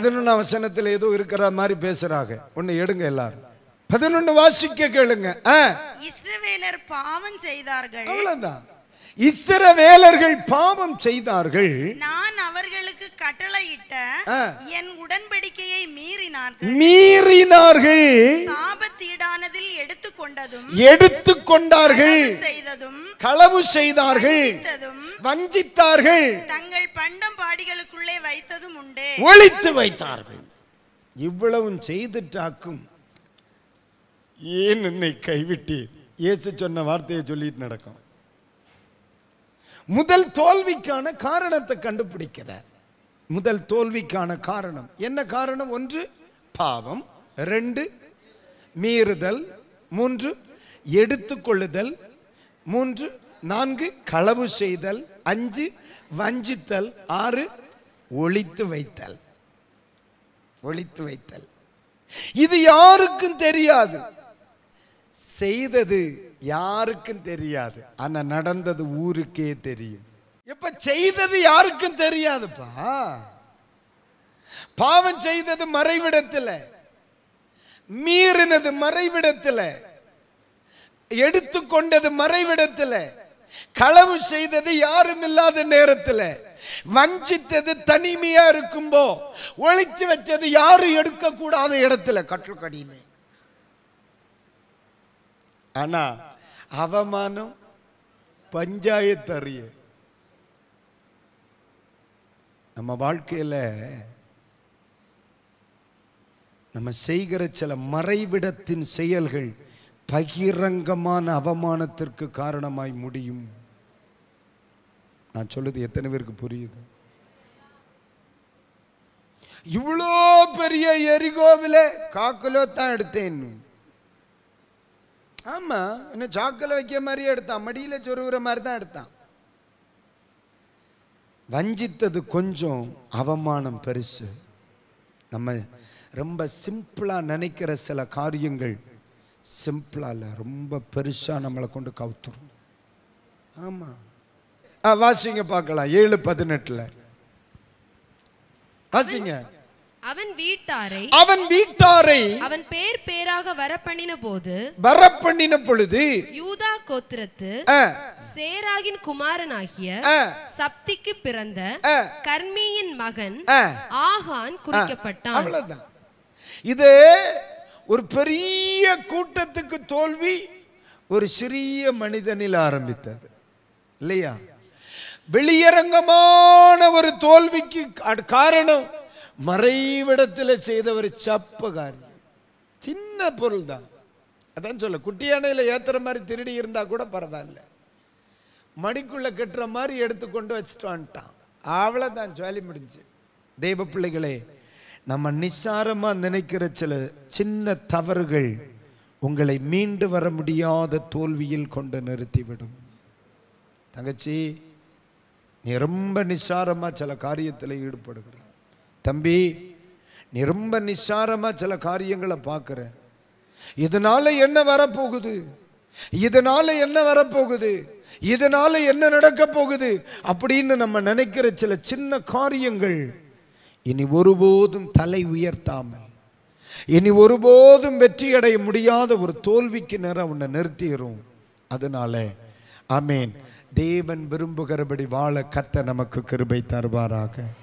பதினொன்றாம் வசனத்தில் ஏதோ இருக்கிற மாதிரி பேசுறாங்க ஒன்னு எடுங்க எல்லாரும் பதினொன்னு வாசிக்க கேளுங்க ஆ, இஸ்ரவேலர் பாவம் செய்தார்கள் அவ்வளவுதான் இஸ்ரவேலர்கள் பாவம் செய்தார்கள் நான் அவர்களுக்கு கட்டளையிட்ட ஆ. என் உடன்படிக்கையை மீறினார்கள் மீறினார்கள் சாபத்தீடானதில் எடுத்துக்கொண்டதும் எடுத்துக்கொண்டார்கள் செய்ததும் களவு செய்தார்கள் வைத்ததும் வஞ்சித்தார்கள் தங்கள் பண்டம் பாடிகளுக்குள்ளே வைத்ததும் உண்டு ஒளித்து வைத்தார்கள் இவ்வளவும் செய்துட்டாக்கும் ஏன் என்னை கைவிட்டீர் இயேசு சொன்ன வார்த்தையை சொல்லிட்டு நடக்கும் முதல் தோல்விக்கான காரணத்தை கண்டுபிடிக்கிறார் முதல் தோல்விக்கான காரணம் என்ன காரணம் ஒன்று பாவம் ரெண்டு மீறுதல் மூன்று எடுத்துக்கொள்ளுதல் மூன்று நான்கு களவு செய்தல் அஞ்சு வஞ்சித்தல் ஆறு ஒளித்து வைத்தல் ஒளித்து வைத்தல் இது யாருக்கும் தெரியாது செய்தது யாருக்கும் தெரியாது ஆனா நடந்தது ஊருக்கே தெரியும் இப்ப செய்தது யாருக்கும் தெரியாதுப்பா பாவம் செய்தது மறைவிடத்துல மீறினது மறைவிடத்துல எடுத்துக்கொண்டது மறைவிடத்துல களவு செய்தது யாரும் இல்லாத நேரத்துல வஞ்சித்தது தனிமையா இருக்கும்போ ஒளிச்சு வச்சது யாரும் எடுக்க கூடாத இடத்துல கட்டுக்கடியில ஆனா அவமானம் பஞ்சாயத்து அறிய நம்ம வாழ்க்கையில நம்ம செய்கிற சில மறைவிடத்தின் செயல்கள் பகிரங்கமான அவமானத்திற்கு காரணமாய் முடியும் நான் சொல்லுது எத்தனை பேருக்கு புரியுது இவ்வளோ பெரிய எரிகோவில காக்கிலோ தான் எடுத்தேன் ஆமா என்ன சாக்கில் வைக்க மாதிரியே எடுத்தான் மடியில சொருகிற மாதிரி தான் எடுத்தான் வஞ்சித்தது கொஞ்சம் அவமானம் பெருசு நம்ம ரொம்ப சிம்பிளா நினைக்கிற சில காரியங்கள் சிம்பிளா இல்ல ரொம்ப பெருசா நம்மளை கொண்டு கவுத்துரும் ஆமா ஆ, வாசிங்க பார்க்கலாம் ஏழு பதினெட்டுல வாசிங்க அவன் வீட்டாரை அவன் வீட்டாரை அவன் பேர் பேராக வரப்பண்ணின போது வரப்பண்ணின பொழுது யூதா கோத்திரத்து ஆ, சேராகின் குமாரனாகிய ஆ, சப்திக்கு பிறந்த ஆ, கர்மியின் மகன் ஆ. ஆகான் குறிக்கப்பட்டான் அவ்வளவுதான் இது ஒரு பெரிய கூட்டத்துக்கு தோல்வி ஒரு சிறிய மனிதனில் ஆரம்பித்தது இல்லையா வெளியரங்கமான ஒரு தோல்விக்கு கா- காரணம் மறைவிடத்தில் செய்த ஒரு சப்ப காரியம் சின்ன பொருள் தான் அதான் சொல்ல குட்டி யானையில ஏத்துற மாதிரி திருடி இருந்தா கூட பரவாயில்ல மடிக்குள்ள கட்டுற மாதிரி எடுத்துக்கொண்டு வச்சுட்டு வந்துட்டான் அவ்வளவுதான் ஜாலி முடிஞ்சு தெய்வ பிள்ளைகளே நம்ம நிசாரமா நினைக்கிற சில சின்ன தவறுகள் உங்களை மீண்டு வர முடியாத தோல்வியில் கொண்டு நிறுத்திவிடும் தங்கச்சி நீ ரொம்ப நிசாரமா சில காரியத்தில் ஈடுபடுகிற தம்பி நீ ரொம்ப நிசாரமா சில காரியங்களை பார்க்குற இதனால என்ன வரப்போகுது இதனால என்ன வரப்போகுது இதனால என்ன நடக்க போகுது அப்படின்னு நம்ம நினைக்கிற சில சின்ன காரியங்கள் இனி ஒருபோதும் தலை உயர்த்தாமல் இனி ஒருபோதும் வெற்றி அடைய முடியாத ஒரு தோல்விக்கு நேரம் உன்னை நிறுத்திடும் அதனால ஆமேன் தேவன் விரும்புகிறபடி வாழ கத்த நமக்கு கிருபை தருவாராக